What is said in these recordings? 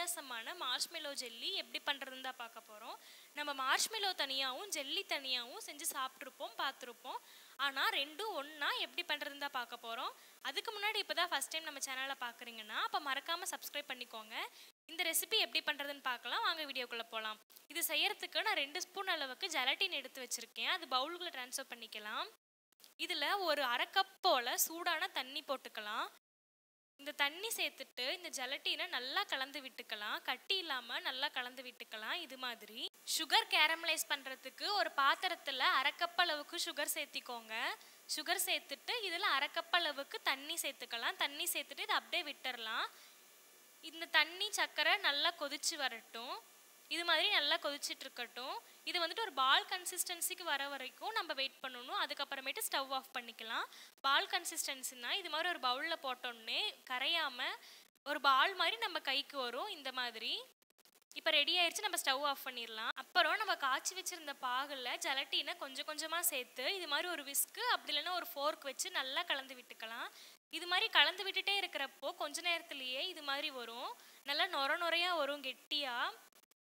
வித்தியாசமான marshmallow jelly எப்படி பண்ணுறதுன்னு தான் பார்க்க போகிறோம் நம்ம மார்ஷ்மெலோ தனியாகவும் ஜெல்லி தனியாகவும் செஞ்சு சாப்பிட்ருப்போம் பார்த்துருப்போம் ஆனால் ரெண்டும் ஒன்றா எப்படி பண்ணுறதுன்னு தான் பார்க்க போகிறோம் அதுக்கு முன்னாடி இப்போ தான் ஃபஸ்ட் டைம் நம்ம சேனலை பார்க்குறீங்கன்னா அப்போ மறக்காமல் சப்ஸ்கிரைப் பண்ணிக்கோங்க இந்த ரெசிபி எப்படி பண்ணுறதுன்னு பார்க்கலாம் வாங்க வீடியோக்குள்ளே போகலாம் இது செய்யறதுக்கு நான் ரெண்டு ஸ்பூன் அளவுக்கு ஜெலட்டின் எடுத்து வச்சுருக்கேன் அது பவுலுக்குள்ளே ட்ரான்ஸ்ஃபர் பண்ணிக்கலாம் இதில் ஒரு அரை கப் போல் சூடான தண்ணி போட்டுக்கலாம் இந்த தண்ணி சேர்த்துட்டு இந்த ஜெலட்டினை நல்லா கலந்து விட்டுக்கலாம் கட்டி இல்லாமல் நல்லா கலந்து விட்டுக்கலாம் இது மாதிரி சுகர் கேரமலைஸ் பண்ணுறதுக்கு ஒரு பாத்திரத்தில் அரை கப் அளவுக்கு சுகர் சேர்த்திக்கோங்க சுகர் சேர்த்துட்டு இதில் அரை கப் அளவுக்கு தண்ணி சேர்த்துக்கலாம் தண்ணி சேர்த்துட்டு இதை அப்படியே விட்டுறலாம் இந்த தண்ணி சர்க்கரை நல்லா கொதிச்சு வரட்டும் இது மாதிரி நல்லா கொதிச்சிட்டு இருக்கட்டும் இது வந்துட்டு ஒரு பால் கன்சிஸ்டன்சிக்கு வர வரைக்கும் நம்ம வெயிட் பண்ணணும் அதுக்கப்புறமேட்டு ஸ்டவ் ஆஃப் பண்ணிக்கலாம் பால் கன்சிஸ்டன்சினா இது மாதிரி ஒரு பவுலில் போட்டோன்னே கரையாமல் ஒரு பால் மாதிரி நம்ம கைக்கு வரும் இந்த மாதிரி இப்போ ரெடி ஆயிடுச்சு நம்ம ஸ்டவ் ஆஃப் பண்ணிடலாம் அப்புறம் நம்ம காய்ச்சி வச்சிருந்த பாகில் ஜலட்டினை கொஞ்சம் கொஞ்சமாக சேர்த்து இது மாதிரி ஒரு விஸ்க்கு அப்படி இல்லைன்னா ஒரு ஃபோர்க் வச்சு நல்லா கலந்து விட்டுக்கலாம் இது மாதிரி கலந்து விட்டுட்டே இருக்கிறப்போ கொஞ்ச நேரத்துலேயே இது மாதிரி வரும் நல்லா நொர நொறையாக வரும் கெட்டியாக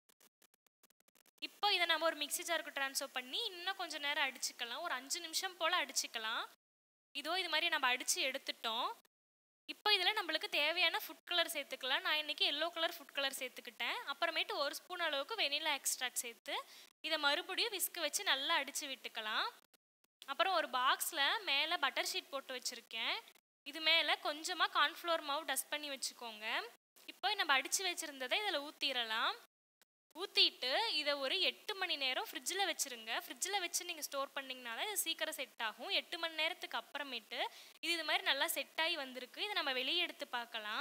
இப்போ இதை நம்ம ஒரு மிக்ஸி ஜாருக்கு ட்ரான்ஸ்ஃபர் பண்ணி இன்னும் கொஞ்சம் நேரம் அடிச்சுக்கலாம் ஒரு அஞ்சு நிமிஷம் போல் அடிச்சுக்கலாம் இதோ இது மாதிரி நம்ம அடித்து எடுத்துட்டோம் இப்போ இதில் நம்மளுக்கு தேவையான ஃபுட் கலர் சேர்த்துக்கலாம் நான் இன்றைக்கி எல்லோ கலர் ஃபுட் கலர் சேர்த்துக்கிட்டேன் அப்புறமேட்டு ஒரு ஸ்பூன் அளவுக்கு வெனிலா எக்ஸ்ட்ராக்ட் சேர்த்து இதை மறுபடியும் விஸ்க்கு வச்சு நல்லா அடித்து விட்டுக்கலாம் அப்புறம் ஒரு பாக்ஸில் மேலே பட்டர் ஷீட் போட்டு வச்சுருக்கேன் இது மேலே கொஞ்சமாக கார்ன்ஃப்ளவர் மாவு டஸ்ட் பண்ணி வச்சுக்கோங்க இப்போ நம்ம அடித்து வச்சுருந்ததை இதில் ஊற்றிடலாம் ஊற்றிட்டு இதை ஒரு எட்டு மணி நேரம் ஃப்ரிட்ஜில் வச்சுருங்க ஃப்ரிட்ஜில் வச்சு நீங்கள் ஸ்டோர் பண்ணிங்கன்னா தான் இது சீக்கிரம் செட் ஆகும் எட்டு மணி நேரத்துக்கு அப்புறமேட்டு இது இது மாதிரி நல்லா செட் ஆகி வந்திருக்கு இதை நம்ம வெளியே எடுத்து பார்க்கலாம்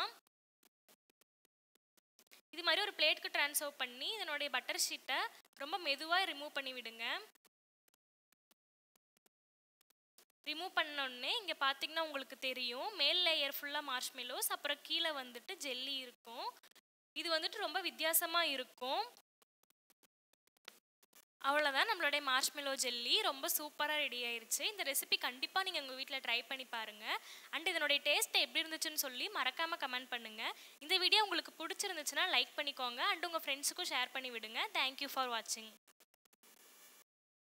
இது மாதிரி ஒரு பிளேட்க்கு ட்ரான்ஸ்ஃபர் பண்ணி இதனுடைய பட்டர் ஷீட்டை ரொம்ப மெதுவாக ரிமூவ் பண்ணி விடுங்க ரிமூவ் பண்ணோடனே இங்கே பார்த்தீங்கன்னா உங்களுக்கு தெரியும் மேல் லேயர் ஃபுல்லாக மார்ஷ்மெலோஸ் அப்புறம் கீழே வந்துட்டு ஜெல்லி இருக்கும் இது வந்துட்டு ரொம்ப வித்தியாசமாக இருக்கும் அவ்வளோதான் நம்மளுடைய மார்ஷ்மெலோ ஜெல்லி ரொம்ப சூப்பராக ரெடி ஆயிருச்சு இந்த ரெசிபி கண்டிப்பாக நீங்கள் உங்கள் வீட்டில் ட்ரை பண்ணி பாருங்கள் அண்ட் இதனுடைய டேஸ்ட் எப்படி இருந்துச்சுன்னு சொல்லி மறக்காமல் கமெண்ட் பண்ணுங்கள் இந்த வீடியோ உங்களுக்கு பிடிச்சிருந்துச்சுன்னா லைக் பண்ணிக்கோங்க அண்ட் உங்கள் ஃப்ரெண்ட்ஸுக்கும் ஷேர் பண்ணி விடுங்க தேங்க்யூ ஃபார் வாட்சிங்